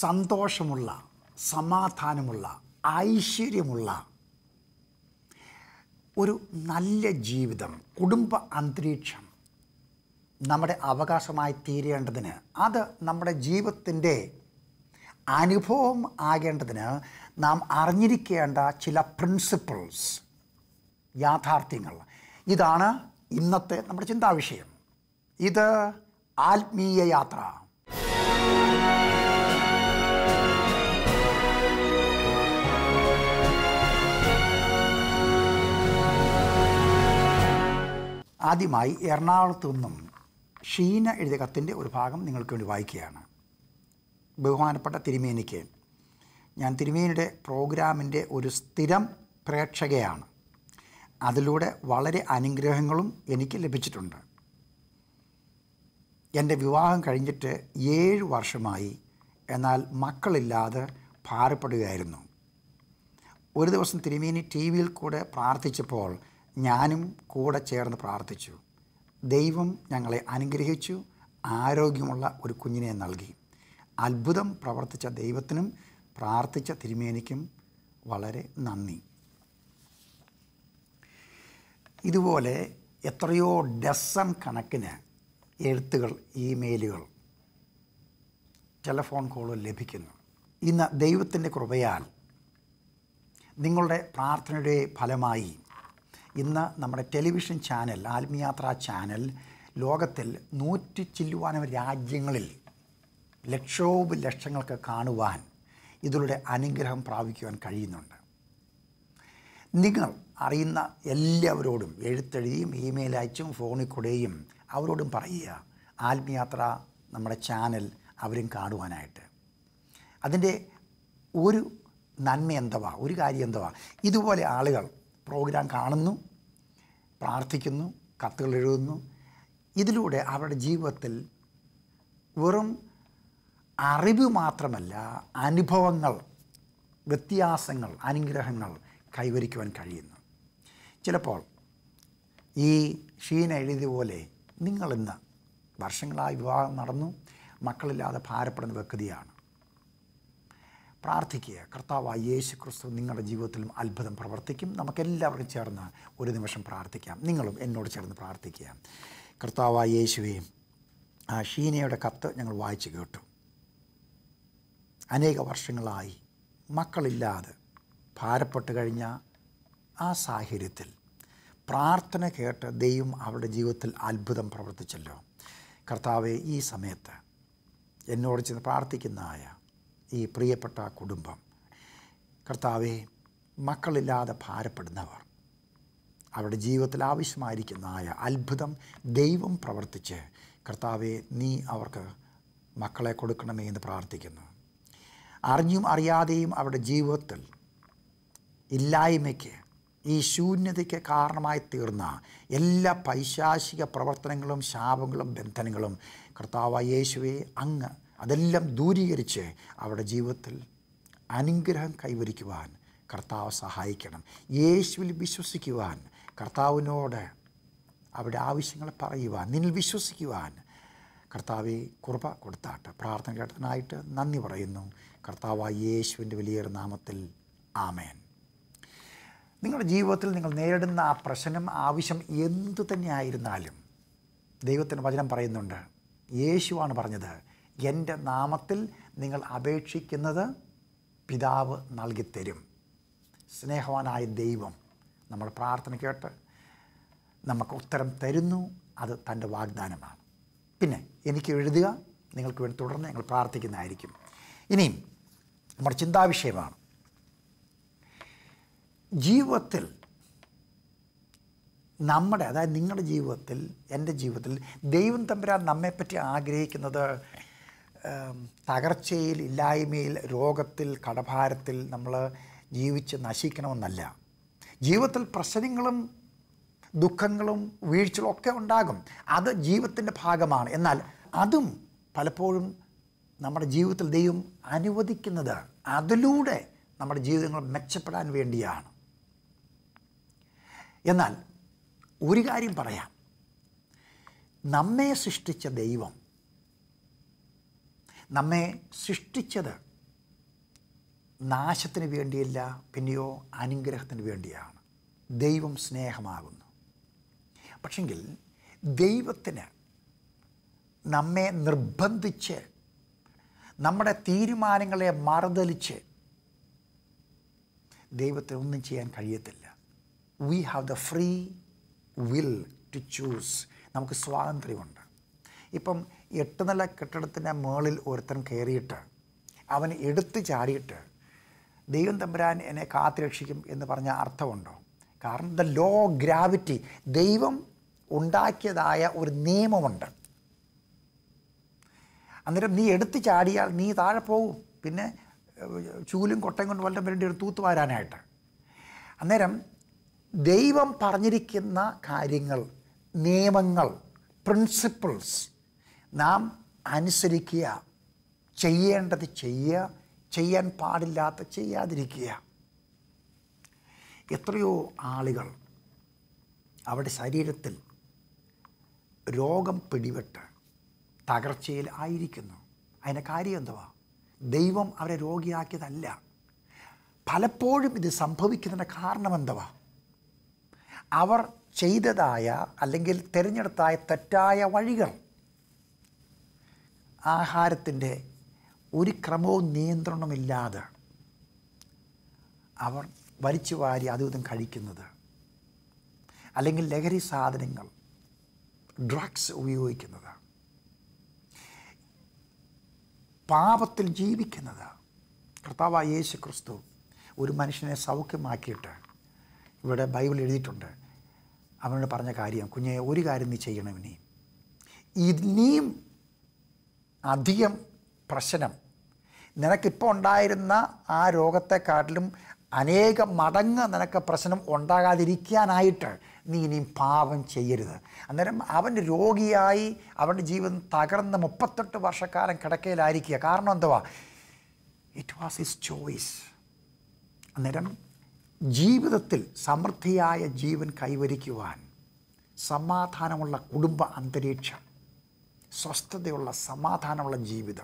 സന്തോഷമുള്ള സമാധാനമുള്ള ഐശ്വര്യമുള്ള ഒരു നല്ല ജീവിതം കുടുംബ അന്തരീക്ഷം നമ്മുടെ അവകാശമായി തീരേണ്ടതിന് അത് നമ്മുടെ ജീവിതത്തിൻ്റെ അനുഭവം ആകേണ്ടതിന് നാം അറിഞ്ഞിരിക്കേണ്ട ചില പ്രിൻസിപ്പിൾസ് യാഥാർത്ഥ്യങ്ങൾ ഇതാണ് ഇന്നത്തെ നമ്മുടെ ചിന്താവിഷയം ഇത് ആത്മീയ യാത്ര ആദ്യമായി എറണാകുളത്തു നിന്നും ഷീന എഴുതിയ കത്തിൻ്റെ ഒരു ഭാഗം നിങ്ങൾക്ക് വേണ്ടി വായിക്കുകയാണ് ബഹുമാനപ്പെട്ട തിരുമേനിക്ക് ഞാൻ തിരുമേനിയുടെ പ്രോഗ്രാമിൻ്റെ ഒരു സ്ഥിരം പ്രേക്ഷകയാണ് അതിലൂടെ വളരെ അനുഗ്രഹങ്ങളും എനിക്ക് ലഭിച്ചിട്ടുണ്ട് എൻ്റെ വിവാഹം കഴിഞ്ഞിട്ട് ഏഴ് വർഷമായി എന്നാൽ മക്കളില്ലാതെ ഭാരപ്പെടുകയായിരുന്നു ഒരു ദിവസം തിരുമേനി ടി വിയിൽ കൂടെ പ്രാർത്ഥിച്ചപ്പോൾ ഞാനും കൂടെ ചേർന്ന് പ്രാർത്ഥിച്ചു ദൈവം ഞങ്ങളെ അനുഗ്രഹിച്ചു ആരോഗ്യമുള്ള ഒരു കുഞ്ഞിനെ നൽകി അത്ഭുതം പ്രവർത്തിച്ച ദൈവത്തിനും പ്രാർത്ഥിച്ച തിരുമേനിക്കും വളരെ നന്ദി ഇതുപോലെ എത്രയോ ഡസൺ കണക്കിന് എഴുത്തുകൾ ഇമെയിലുകൾ ടെലഫോൺ കോളുകൾ ലഭിക്കുന്നു ഇന്ന് ദൈവത്തിൻ്റെ കൃപയാൽ നിങ്ങളുടെ പ്രാർത്ഥനയുടെ ഫലമായി ഇന്ന് നമ്മുടെ ടെലിവിഷൻ ചാനൽ ആത്മീയാത്ര ചാനൽ ലോകത്തിൽ നൂറ്റി ചില്ലുവാനം രാജ്യങ്ങളിൽ ലക്ഷോപ ലക്ഷങ്ങൾക്ക് കാണുവാൻ ഇതിലൂടെ അനുഗ്രഹം പ്രാപിക്കുവാൻ കഴിയുന്നുണ്ട് നിങ്ങൾ അറിയുന്ന എല്ലാവരോടും എഴുത്തെഴുതിയും ഇമെയിൽ അയച്ചും ഫോണിൽ കൂടെയും അവരോടും പറയുക ആത്മീയാത്ര നമ്മുടെ ചാനൽ അവരും കാണുവാനായിട്ട് അതിൻ്റെ ഒരു നന്മ എന്തുവാ ഒരു കാര്യം എന്തുവാ ഇതുപോലെ ആളുകൾ പ്രോഗ്രാം കാണുന്നു പ്രാർത്ഥിക്കുന്നു കത്തുകൾ എഴുതുന്നു ഇതിലൂടെ അവരുടെ ജീവിതത്തിൽ വെറും അറിവ് മാത്രമല്ല അനുഭവങ്ങൾ വ്യത്യാസങ്ങൾ അനുഗ്രഹങ്ങൾ കൈവരിക്കുവാൻ കഴിയുന്നു ചിലപ്പോൾ ഈ ഷീന എഴുതിയ പോലെ നിങ്ങളിന്ന് വർഷങ്ങളായി വിവാഹം നടന്നു മക്കളില്ലാതെ ഭാരപ്പെടുന്ന വ്യക്തിയാണ് പ്രാർത്ഥിക്കുക കർത്താവായ യേശു ക്രിസ്തു നിങ്ങളുടെ ജീവിതത്തിലും അത്ഭുതം പ്രവർത്തിക്കും നമുക്കെല്ലാവർക്കും ചേർന്ന് ഒരു നിമിഷം പ്രാർത്ഥിക്കാം നിങ്ങളും എന്നോട് ചേർന്ന് പ്രാർത്ഥിക്കുക കർത്താവായ യേശുവെ ആ ഷീനയുടെ കത്ത് ഞങ്ങൾ വായിച്ചു കേട്ടു അനേക വർഷങ്ങളായി മക്കളില്ലാതെ ഭാരപ്പെട്ട് കഴിഞ്ഞ ആ സാഹചര്യത്തിൽ പ്രാർത്ഥന കേട്ട് ദൈവം അവരുടെ ജീവിതത്തിൽ അത്ഭുതം പ്രവർത്തിച്ചല്ലോ കർത്താവെ ഈ സമയത്ത് എന്നോട് ചെന്ന് പ്രാർത്ഥിക്കുന്നതായ ഈ പ്രിയപ്പെട്ട കുടുംബം കർത്താവെ മക്കളില്ലാതെ ഭാരപ്പെടുന്നവർ അവരുടെ ജീവിതത്തിൽ ആവശ്യമായിരിക്കുന്നതായ അത്ഭുതം ദൈവം പ്രവർത്തിച്ച് കർത്താവെ നീ അവർക്ക് മക്കളെ കൊടുക്കണമേ എന്ന് പ്രാർത്ഥിക്കുന്നു അറിഞ്ഞും അറിയാതെയും അവരുടെ ജീവിതത്തിൽ ഇല്ലായ്മയ്ക്ക് ഈ ശൂന്യതയ്ക്ക് കാരണമായി തീർന്ന എല്ലാ പൈശാചിക പ്രവർത്തനങ്ങളും ശാപങ്ങളും ബന്ധനങ്ങളും കർത്താവായ യേശുവെ അങ്ങ് അതെല്ലാം ദൂരീകരിച്ച് അവരുടെ ജീവിതത്തിൽ അനുഗ്രഹം കൈവരിക്കുവാൻ കർത്താവ് സഹായിക്കണം യേശുവിൽ വിശ്വസിക്കുവാൻ കർത്താവിനോട് അവരുടെ ആവശ്യങ്ങൾ പറയുവാൻ നിന്നിൽ വിശ്വസിക്കുവാൻ കർത്താവെ കൃപ കൊടുത്താട്ട് പ്രാർത്ഥന കേട്ടതിനായിട്ട് നന്ദി പറയുന്നു കർത്താവായ യേശുവിൻ്റെ വലിയ നാമത്തിൽ ആമേൻ നിങ്ങളുടെ ജീവിതത്തിൽ നിങ്ങൾ നേരിടുന്ന ആ പ്രശ്നം ആവശ്യം എന്തു തന്നെ ആയിരുന്നാലും ദൈവത്തിൻ്റെ വചനം പറയുന്നുണ്ട് യേശുവാണ് പറഞ്ഞത് എൻ്റെ നാമത്തിൽ നിങ്ങൾ അപേക്ഷിക്കുന്നത് പിതാവ് നൽകിത്തരും സ്നേഹവാനായ ദൈവം നമ്മൾ പ്രാർത്ഥന കേട്ട് നമുക്ക് ഉത്തരം തരുന്നു അത് തൻ്റെ വാഗ്ദാനമാണ് പിന്നെ എനിക്ക് എഴുതുക നിങ്ങൾക്ക് വേണ്ടി തുടർന്ന് ഞങ്ങൾ പ്രാർത്ഥിക്കുന്നതായിരിക്കും ഇനിയും നമ്മുടെ ചിന്താവിഷയമാണ് ജീവിതത്തിൽ നമ്മുടെ അതായത് നിങ്ങളുടെ ജീവിതത്തിൽ എൻ്റെ ജീവിതത്തിൽ ദൈവം തമ്പുരാൻ നമ്മെപ്പറ്റി ആഗ്രഹിക്കുന്നത് ഏം, തകർച്ചയിൽ ഇല്ലായ്മയിൽ രോഗത്തിൽ കടഭാരത്തിൽ നമ്മൾ ജീവിച്ച് നശിക്കണമെന്നല്ല ജീവിതത്തിൽ പ്രശ്നങ്ങളും ദുഃഖങ്ങളും വീഴ്ചകളും ഒക്കെ ഉണ്ടാകും അത് ജീവിതത്തിൻ്റെ ഭാഗമാണ് എന്നാൽ അതും പലപ്പോഴും നമ്മുടെ ജീവിതത്തിൽ ദൈവം അനുവദിക്കുന്നത് അതിലൂടെ നമ്മുടെ ജീവിതങ്ങൾ മെച്ചപ്പെടാൻ വേണ്ടിയാണ് എന്നാൽ ഒരു കാര്യം പറയാം നമ്മെ സൃഷ്ടിച്ച ദൈവം നമ്മെ സൃഷ്ടിച്ചത് നാശത്തിന് വേണ്ടിയല്ല പിന്നെയോ അനുഗ്രഹത്തിന് വേണ്ടിയാണ് ദൈവം സ്നേഹമാകുന്നു പക്ഷെങ്കിൽ ദൈവത്തിന് നമ്മെ നിർബന്ധിച്ച് നമ്മുടെ തീരുമാനങ്ങളെ മറുതലിച്ച് ദൈവത്തിന് ഒന്നും ചെയ്യാൻ കഴിയത്തില്ല we have the free will to choose നമുക്ക് സ്വാതന്ത്ര്യമുണ്ട് ഇപ്പം എട്ട് നില കെട്ടിടത്തിൻ്റെ മുകളിൽ ഒരുത്തൻ കയറിയിട്ട് അവൻ എടുത്തു ചാടിയിട്ട് ദൈവം തമ്പുരാൻ എന്നെ കാത്തുരക്ഷിക്കും എന്ന് പറഞ്ഞ അർത്ഥമുണ്ടോ കാരണം ദ ലോ ഗ്രാവിറ്റി ദൈവം ഉണ്ടാക്കിയതായ ഒരു നിയമമുണ്ട് അന്നേരം നീ എടുത്തു ചാടിയാൽ നീ താഴെ പോകും പിന്നെ ഏഹ്, ചൂലും കൊട്ടയും കൊണ്ട് വല്ലതും വേണ്ടി ഒരു തൂത്തുവാരാനായിട്ട് അന്നേരം ദൈവം പറഞ്ഞിരിക്കുന്ന കാര്യങ്ങൾ നിയമങ്ങൾ പ്രിൻസിപ്പിൾസ് നാം അനുസരിക്കുക ചെയ്യേണ്ടത് ചെയ്യുക ചെയ്യാൻ പാടില്ലാത്ത ചെയ്യാതിരിക്കുക എത്രയോ ആളുകൾ അവരുടെ ശരീരത്തിൽ രോഗം പിടിപെട്ട് തകർച്ചയിൽ ആയിരിക്കുന്നു അതിൻ്റെ കാര്യം എന്തുവാ ദൈവം അവരെ രോഗിയാക്കിയതല്ല പലപ്പോഴും ഇത് സംഭവിക്കുന്നതിൻ്റെ കാരണം എന്തുവാ അവർ ചെയ്തതായ അല്ലെങ്കിൽ തിരഞ്ഞെടുത്തായ തെറ്റായ വഴികൾ ആഹാരത്തിൻ്റെ ഒരു ക്രമവും നിയന്ത്രണമില്ലാതെ അവർ വലിച്ചു വാരി അതും ഇതും കഴിക്കുന്നത് അല്ലെങ്കിൽ ലഹരി സാധനങ്ങൾ ഡ്രഗ്സ് ഉപയോഗിക്കുന്നത് പാപത്തിൽ ജീവിക്കുന്നത് കർത്താവായ യേശു ക്രിസ്തു ഒരു മനുഷ്യനെ സൗഖ്യമാക്കിയിട്ട് ഇവിടെ ബൈബിൾ എഴുതിയിട്ടുണ്ട് അവനോട് പറഞ്ഞ കാര്യം കുഞ്ഞെ ഒരു കാര്യം നീ ചെയ്യണം ഇനി ഇനിയും അധികം പ്രശ്നം നിനക്കിപ്പോൾ ഉണ്ടായിരുന്ന ആ രോഗത്തെക്കാട്ടിലും അനേകം മടങ്ങ് നിനക്ക് പ്രശ്നം ഉണ്ടാകാതിരിക്കാനായിട്ട് നീ ഇനിയും പാപം ചെയ്യരുത് അന്നേരം അവൻ രോഗിയായി അവൻ്റെ ജീവിതം തകർന്ന് മുപ്പത്തെട്ട് വർഷക്കാലം കിടക്കയിലായിരിക്കുക കാരണം എന്തുവാ ഇറ്റ് വാസ് ഹിസ് ചോയ്സ് അന്നേരം ജീവിതത്തിൽ സമൃദ്ധിയായ ജീവൻ കൈവരിക്കുവാൻ സമാധാനമുള്ള കുടുംബ അന്തരീക്ഷം സ്വസ്ഥതയുള്ള സമാധാനമുള്ള ജീവിതം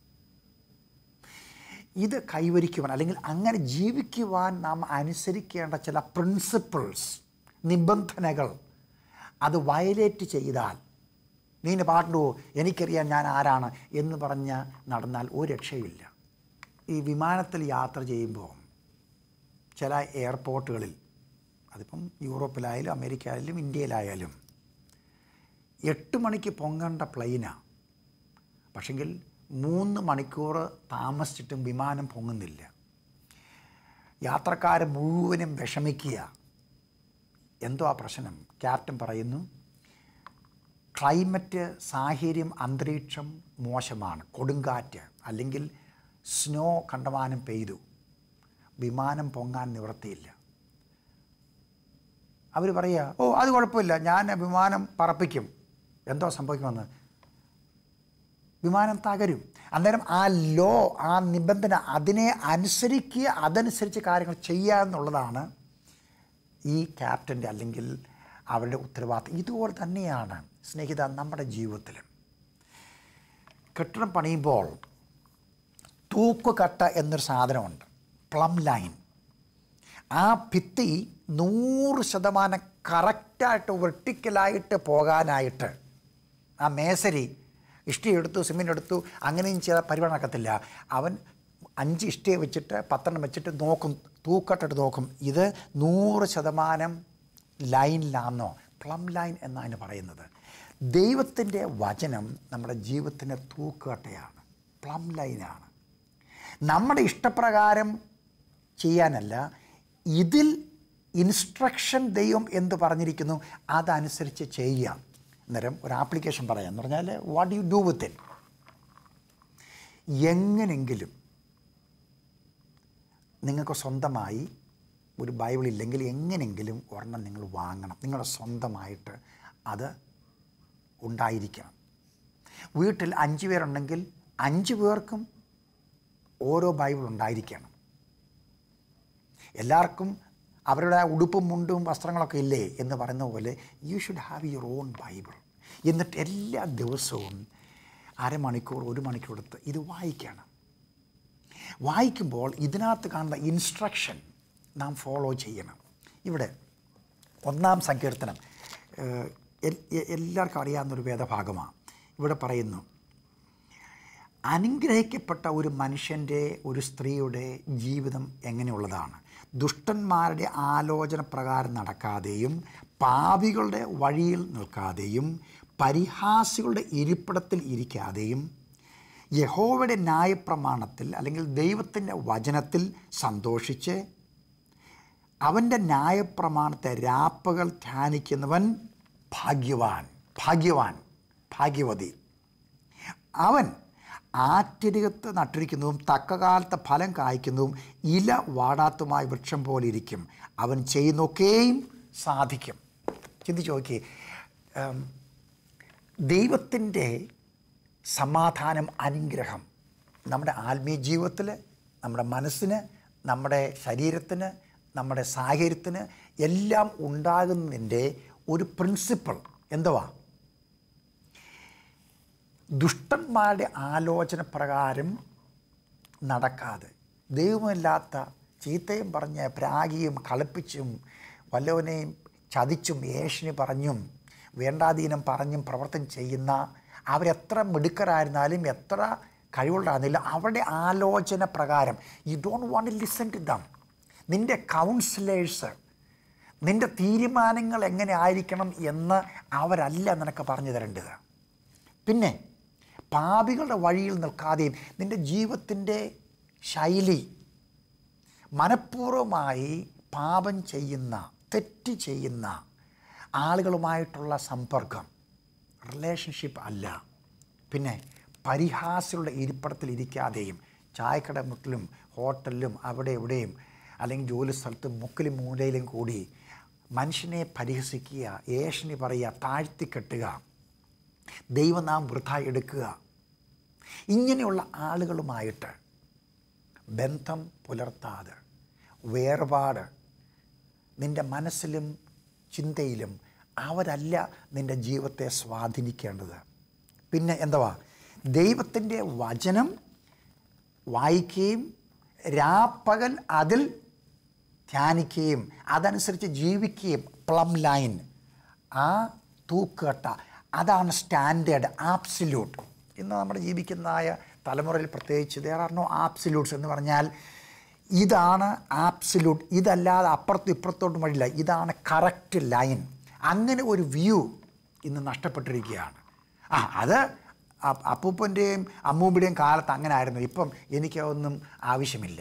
ഇത് കൈവരിക്കുവാൻ അല്ലെങ്കിൽ അങ്ങനെ ജീവിക്കുവാൻ നാം അനുസരിക്കേണ്ട ചില പ്രിൻസിപ്പിൾസ് നിബന്ധനകൾ അത് വയലേറ്റ് ചെയ്താൽ നീ എന്നെ പാട്ടുണ്ടോ എനിക്കറിയാം ഞാൻ ആരാണ് എന്ന് പറഞ്ഞ് നടന്നാൽ ഒരു രക്ഷയില്ല ഈ വിമാനത്തിൽ യാത്ര ചെയ്യുമ്പോൾ ചില എയർപോർട്ടുകളിൽ അതിപ്പം യൂറോപ്പിലായാലും അമേരിക്കയിലായാലും ഇന്ത്യയിലായാലും എട്ട് മണിക്ക് പൊങ്ങേണ്ട പ്ലെയിനാണ് പക്ഷെങ്കിൽ മൂന്ന് മണിക്കൂർ താമസിച്ചിട്ടും വിമാനം പൊങ്ങുന്നില്ല യാത്രക്കാർ മുഴുവനും വിഷമിക്കുക എന്തോ ആ പ്രശ്നം ക്യാപ്റ്റൻ പറയുന്നു ക്ലൈമറ്റ് സാഹചര്യം അന്തരീക്ഷം മോശമാണ് കൊടുങ്കാറ്റ് അല്ലെങ്കിൽ സ്നോ കണ്ടമാനം പെയ്തു വിമാനം പൊങ്ങാൻ നിവൃത്തിയില്ല അവർ പറയുക ഓ അത് കുഴപ്പമില്ല ഞാൻ വിമാനം പറപ്പിക്കും എന്തോ സംഭവിക്കുമെന്ന് വിമാനം തകരും അന്നേരം ആ ലോ ആ നിബന്ധന അതിനെ അനുസരിക്കുക അതനുസരിച്ച് കാര്യങ്ങൾ ചെയ്യുക എന്നുള്ളതാണ് ഈ ക്യാപ്റ്റൻ്റെ അല്ലെങ്കിൽ അവരുടെ ഉത്തരവാദിത്തം ഇതുപോലെ തന്നെയാണ് സ്നേഹിത നമ്മുടെ ജീവിതത്തിലും കെട്ടിടം പണിയുമ്പോൾ തൂക്കുകട്ട എന്നൊരു സാധനമുണ്ട് പ്ലം ലൈൻ ആ ഭിത്തി നൂറ് ശതമാനം കറക്റ്റായിട്ട് വെർട്ടിക്കലായിട്ട് പോകാനായിട്ട് ആ മേസരി ഇഷ്ടി എടുത്തു സിമെൻ്റ് എടുത്തു അങ്ങനെയും ചെയ്ത പരിപാടി നടക്കത്തില്ല അവൻ അഞ്ച് ഇഷ്ടിയെ വെച്ചിട്ട് പത്തെണ്ണം വെച്ചിട്ട് നോക്കും തൂക്കട്ടിട്ട് നോക്കും ഇത് നൂറ് ശതമാനം ലൈനിലാണെന്നോ പ്ലം ലൈൻ എന്നാണ് പറയുന്നത് ദൈവത്തിൻ്റെ വചനം നമ്മുടെ ജീവിതത്തിൻ്റെ തൂക്കുകട്ടയാണ് പ്ലം ലൈനാണ് നമ്മുടെ ഇഷ്ടപ്രകാരം ചെയ്യാനല്ല ഇതിൽ ഇൻസ്ട്രക്ഷൻ ദൈവം എന്ത് പറഞ്ഞിരിക്കുന്നു അതനുസരിച്ച് ചെയ്യാം അന്നേരം ഒരു ആപ്ലിക്കേഷൻ പറയാം എന്ന് പറഞ്ഞാൽ what you do with it എങ്ങനെങ്കിലും നിങ്ങൾക്ക് സ്വന്തമായി ഒരു ബൈബിൾ ഇല്ലെങ്കിൽ എങ്ങനെങ്കിലും ഒരെണ്ണം നിങ്ങൾ വാങ്ങണം നിങ്ങളുടെ സ്വന്തമായിട്ട് അത് ഉണ്ടായിരിക്കണം വീട്ടിൽ അഞ്ച് പേരുണ്ടെങ്കിൽ അഞ്ച് പേർക്കും ഓരോ ബൈബിൾ ഉണ്ടായിരിക്കണം എല്ലാവർക്കും അവരുടെ ഉടുപ്പും മുണ്ടും വസ്ത്രങ്ങളൊക്കെ ഇല്ലേ എന്ന് പറയുന്ന പോലെ you should have your own Bible എന്നിട്ട് എല്ലാ ദിവസവും അരമണിക്കൂർ ഒരു മണിക്കൂർ എടുത്ത് ഇത് വായിക്കണം വായിക്കുമ്പോൾ ഇതിനകത്ത് കാണുന്ന ഇൻസ്ട്രക്ഷൻ നാം ഫോളോ ചെയ്യണം ഇവിടെ ഒന്നാം സങ്കീർത്തനം ഏഹ്, എൽ- എ- എല്ലാവർക്കും അറിയാവുന്നൊരു വേദഭാഗമാണ് ഇവിടെ പറയുന്നു അനുഗ്രഹിക്കപ്പെട്ട ഒരു മനുഷ്യൻ്റെ ഒരു സ്ത്രീയുടെ ജീവിതം എങ്ങനെയുള്ളതാണ് ദുഷ്ടന്മാരുടെ ആലോചന പ്രകാരം നടക്കാതെയും പാപികളുടെ വഴിയിൽ നിൽക്കാതെയും പരിഹാസികളുടെ ഇരിപ്പിടത്തിൽ ഇരിക്കാതെയും യഹോവയുടെ ന്യായപ്രമാണത്തിൽ അല്ലെങ്കിൽ ദൈവത്തിൻ്റെ വചനത്തിൽ സന്തോഷിച്ച് അവൻ്റെ ന്യായപ്രമാണത്തെ രാപ്പകൾ ധ്യാനിക്കുന്നവൻ ഭാഗ്യവാൻ ഭാഗ്യവാൻ ഭാഗ്യവതി അവൻ ആറ്റിരകത്ത് നട്ടിരിക്കുന്നതും തക്കകാലത്ത് ഫലം കായ്ക്കുന്നതും ഇല വാടാത്തതുമായ വൃക്ഷം പോലെ ഇരിക്കും അവൻ ചെയ്യുന്നൊക്കെയും സാധിക്കും ചിന്തിച്ച് നോക്കിയേ ഉം, ദൈവത്തിൻ്റെ സമാധാനം അനുഗ്രഹം നമ്മുടെ ആത്മീയ ജീവിതത്തിൽ നമ്മുടെ മനസ്സിന് നമ്മുടെ ശരീരത്തിന് നമ്മുടെ സാഹചര്യത്തിന് എല്ലാം ഉണ്ടാകുന്നതിൻ്റെ ഒരു പ്രിൻസിപ്പിൾ എന്തുവാ ദുഷ്ടന്മാരുടെ ആലോചന പ്രകാരം നടക്കാതെ ദൈവമില്ലാത്ത ചീത്തയും പറഞ്ഞ് പ്രാഗിയും കളിപ്പിച്ചും വല്ലവനെയും ചതിച്ചും ഏഷണി പറഞ്ഞും വേണ്ടാധീനം പറഞ്ഞും പ്രവർത്തനം ചെയ്യുന്ന അവരെത്ര മിടുക്കരായിരുന്നാലും എത്ര കഴിവുള്ളതായിരുന്നില്ല അവരുടെ ആലോചന പ്രകാരം you don't want listen to them നിൻ്റെ കൗൺസിലേഴ്സ് നിൻ്റെ തീരുമാനങ്ങൾ എങ്ങനെ ആയിരിക്കണം എന്ന് അവരല്ല നിനക്ക് പറഞ്ഞു തരേണ്ടത് പിന്നെ പാപികളുടെ വഴിയിൽ നിൽക്കാതെയും നിൻ്റെ ജീവിതത്തിൻ്റെ ശൈലി മനഃപൂർവ്വമായി പാപം ചെയ്യുന്ന തെറ്റ് ചെയ്യുന്ന ആളുകളുമായിട്ടുള്ള സമ്പർക്കം റിലേഷൻഷിപ്പ് അല്ല പിന്നെ പരിഹാസികളുടെ ഇരിപ്പിടത്തിൽ ഇരിക്കാതെയും ചായക്കട മുട്ടിലും ഹോട്ടലിലും അവിടെ ഇവിടെയും അല്ലെങ്കിൽ ജോലി സ്ഥലത്തും മുക്കിലും മൂലയിലും കൂടി മനുഷ്യനെ പരിഹസിക്കുക ഏഷണി പറയുക താഴ്ത്തിക്കെട്ടുക ദൈവനാം വൃഥ എടുക്കുക ഇങ്ങനെയുള്ള ആളുകളുമായിട്ട് ബന്ധം പുലർത്താതെ വേർപാട് നിൻ്റെ മനസ്സിലും ചിന്തയിലും അവരല്ല നിൻ്റെ ജീവിതത്തെ സ്വാധീനിക്കേണ്ടത് പിന്നെ എന്തുവാ ദൈവത്തിൻ്റെ വചനം വായിക്കുകയും രാപ്പകൽ അതിൽ ധ്യാനിക്കുകയും അതനുസരിച്ച് ജീവിക്കുകയും പ്ലം ലൈൻ ആ തൂക്കട്ട അതാണ് സ്റ്റാൻഡേർഡ് ആപ്സിലൂട്ട് ഇന്ന് നമ്മുടെ ജീവിക്കുന്നതായ തലമുറയിൽ പ്രത്യേകിച്ച് ദർ ആർ നോ ആപ്സിലൂട്ട്സ് എന്ന് പറഞ്ഞാൽ ഇതാണ് ആപ്സിലൂട്ട് ഇതല്ലാതെ അപ്പുറത്തും ഇപ്പുറത്തോട്ടും വഴിയില്ല ഇതാണ് കറക്റ്റ് ലൈൻ അങ്ങനെ ഒരു വ്യൂ ഇന്ന് നഷ്ടപ്പെട്ടിരിക്കുകയാണ് ആ അത് അ- അപ്പൂപ്പൻ്റെയും അമ്മൂമ്മയുടെയും കാലത്ത് അങ്ങനെ ആയിരുന്നു ഇപ്പം എനിക്കതൊന്നും ആവശ്യമില്ല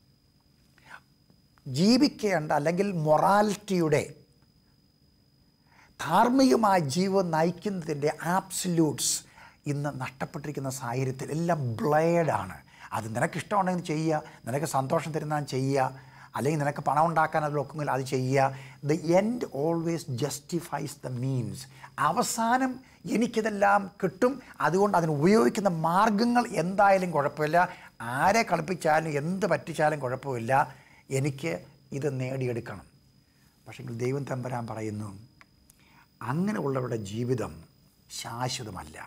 ജീവിക്കേണ്ട അല്ലെങ്കിൽ മൊറാലിറ്റിയുടെ ധാർമ്മികമായ ജീവൻ നയിക്കുന്നതിൻ്റെ ആപ്സല്യൂട്ട്സ് ഇന്ന് നഷ്ടപ്പെട്ടിരിക്കുന്ന സാഹചര്യത്തിൽ എല്ലാം ബ്ലേഡാണ് അത് നിനക്ക് ഇഷ്ടമുണ്ടെങ്കിൽ ചെയ്യുക നിനക്ക് സന്തോഷം തരുന്ന ചെയ്യുക അല്ലെങ്കിൽ നിനക്ക് പണം ഉണ്ടാക്കാൻ അതിലൊക്കെങ്കിൽ അത് ചെയ്യുക the end always justifies the means അവസാനം എനിക്കിതെല്ലാം കിട്ടും അതുകൊണ്ട് അതിന് ഉപയോഗിക്കുന്ന മാർഗങ്ങൾ എന്തായാലും കുഴപ്പമില്ല ആരെ കളിപ്പിച്ചാലും എന്ത് പറ്റിച്ചാലും കുഴപ്പമില്ല എനിക്ക് ഇത് നേടിയെടുക്കണം പക്ഷേ ദൈവം തമ്പരാൻ പറയുന്നു അങ്ങനെയുള്ളവരുടെ ജീവിതം ശാശ്വതമല്ല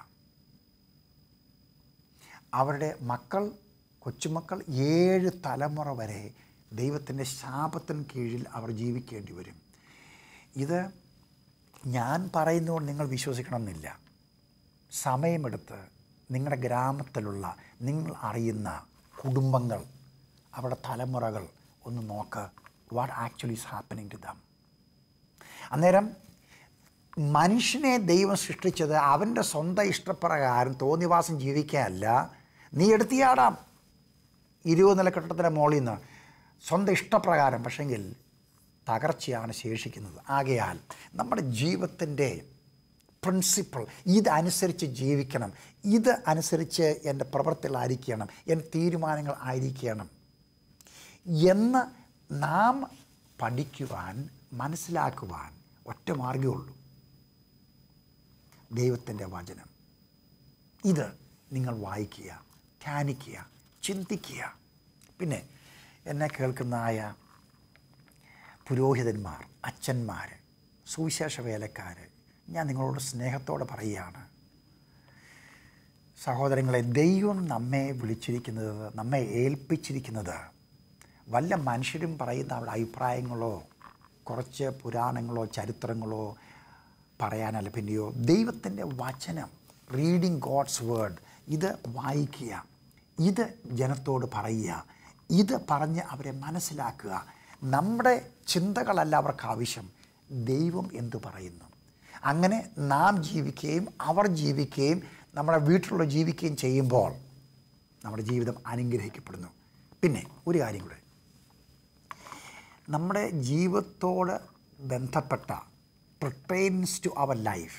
അവരുടെ മക്കൾ കൊച്ചുമക്കൾ ഏഴ് തലമുറ വരെ ദൈവത്തിൻ്റെ ശാപത്തിന് കീഴിൽ അവർ ജീവിക്കേണ്ടി വരും ഇത് ഞാൻ പറയുന്നതുകൊണ്ട് നിങ്ങൾ വിശ്വസിക്കണമെന്നില്ല സമയമെടുത്ത് നിങ്ങളുടെ ഗ്രാമത്തിലുള്ള നിങ്ങൾ അറിയുന്ന കുടുംബങ്ങൾ അവരുടെ തലമുറകൾ ഒന്ന് നോക്ക് what actually is happening to them അന്നേരം മനുഷ്യനെ ദൈവം സൃഷ്ടിച്ചത് അവൻ്റെ സ്വന്തം ഇഷ്ടപ്രകാരം തോന്നിവാസം ജീവിക്കാനല്ല നീ എടുത്തിയാടാം ഇരുപത് നില കെട്ടിടത്തിൻ്റെ മുകളിൽ നിന്ന് സ്വന്തം ഇഷ്ടപ്രകാരം പക്ഷെങ്കിൽ തകർച്ചയാണ് ശേഷിക്കുന്നത് ആകയാൽ നമ്മുടെ ജീവിതത്തിൻ്റെ പ്രിൻസിപ്പിൾ ഇതനുസരിച്ച് ജീവിക്കണം ഇത് അനുസരിച്ച് എൻ്റെ പ്രവൃത്തികളായിരിക്കണം എൻ്റെ തീരുമാനങ്ങൾ ആയിരിക്കണം എന്ന് നാം പഠിക്കുവാൻ മനസ്സിലാക്കുവാൻ ഒറ്റ മാർഗ്ഗമേ ഉള്ളൂ ദൈവത്തിൻ്റെ വചനം ഇത് നിങ്ങൾ വായിക്കുക ധ്യാനിക്കുക ചിന്തിക്കുക പിന്നെ എന്നെ കേൾക്കുന്നതായ പുരോഹിതന്മാർ അച്ഛന്മാർ സുവിശേഷ വേലക്കാർ ഞാൻ നിങ്ങളോട് സ്നേഹത്തോടെ പറയുകയാണ് സഹോദരങ്ങളെ ദൈവം നമ്മെ വിളിച്ചിരിക്കുന്നത് നമ്മെ ഏൽപ്പിച്ചിരിക്കുന്നത് വല്ല മനുഷ്യരും പറയുന്ന അവരുടെ അഭിപ്രായങ്ങളോ കുറച്ച് പുരാണങ്ങളോ ചരിത്രങ്ങളോ പറയാനല്ല പിന്നെയോ ദൈവത്തിൻ്റെ വചനം റീഡിങ് ഗോഡ്സ് വേർഡ് ഇത് വായിക്കുക ഇത് ജനത്തോട് പറയുക ഇത് പറഞ്ഞ് അവരെ മനസ്സിലാക്കുക നമ്മുടെ ചിന്തകളല്ല അവർക്ക് ആവശ്യം ദൈവം എന്തു പറയുന്നു അങ്ങനെ നാം ജീവിക്കുകയും അവർ ജീവിക്കുകയും നമ്മുടെ വീട്ടിലുള്ള ജീവിക്കുകയും ചെയ്യുമ്പോൾ നമ്മുടെ ജീവിതം അനുഗ്രഹിക്കപ്പെടുന്നു പിന്നെ ഒരു കാര്യം കൂടെ നമ്മുടെ ജീവിതത്തോട് ബന്ധപ്പെട്ട പ്രിട്ടൈൻസ് ടു അവർ ലൈഫ്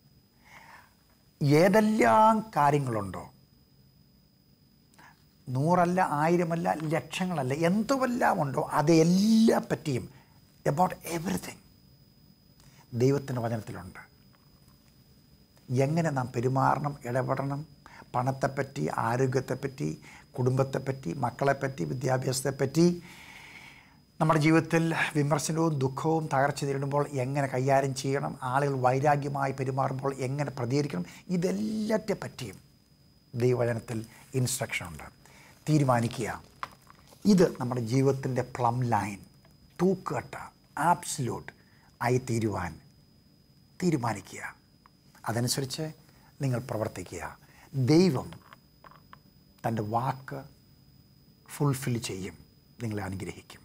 ഏതെല്ലാം കാര്യങ്ങളുണ്ടോ നൂറല്ല ആയിരമല്ല ലക്ഷങ്ങളല്ല എന്തുമെല്ലാം ഉണ്ടോ അതെല്ലാം പറ്റിയും എബൌട്ട് എവറിഥിങ് ദൈവത്തിൻ്റെ വചനത്തിലുണ്ട് എങ്ങനെ നാം പെരുമാറണം ഇടപെടണം പണത്തെപ്പറ്റി ആരോഗ്യത്തെപ്പറ്റി കുടുംബത്തെപ്പറ്റി മക്കളെപ്പറ്റി വിദ്യാഭ്യാസത്തെപ്പറ്റി നമ്മുടെ ജീവിതത്തിൽ വിമർശനവും ദുഃഖവും തകർച്ച നേരിടുമ്പോൾ എങ്ങനെ കൈകാര്യം ചെയ്യണം ആളുകൾ വൈരാഗ്യമായി പെരുമാറുമ്പോൾ എങ്ങനെ പ്രതികരിക്കണം ഇതെല്ലാത്തെ പറ്റിയും ദൈവവചനത്തിൽ ഇൻസ്ട്രക്ഷൻ ഉണ്ട് തീരുമാനിക്കുക ഇത് നമ്മുടെ ജീവിതത്തിൻ്റെ പ്ലം ലൈൻ തൂക്കട്ട ആബ്സല്യൂട്ട് ആയി തീരുവാൻ തീരുമാനിക്കുക അതനുസരിച്ച് നിങ്ങൾ പ്രവർത്തിക്കുക ദൈവം തൻ്റെ വാക്ക് ഫുൾഫിൽ ചെയ്യും നിങ്ങളെ അനുഗ്രഹിക്കും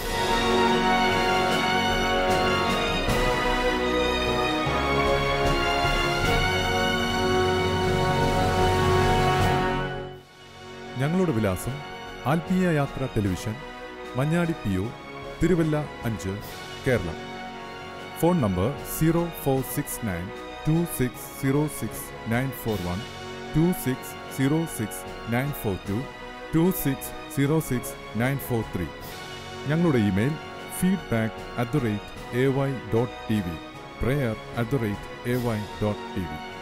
ഞങ്ങളുടെ വിലാസം Athmeeya Yathra television Manjadi P O Thiruvalla അഞ്ച് Keralam phone number zero four six nine two six zero six nine four one two six zero six nine four two two six zero six nine four three ഞങ്ങളുടെ email feedback at the rate A Y dot T V prayer at the rate A Y dot T V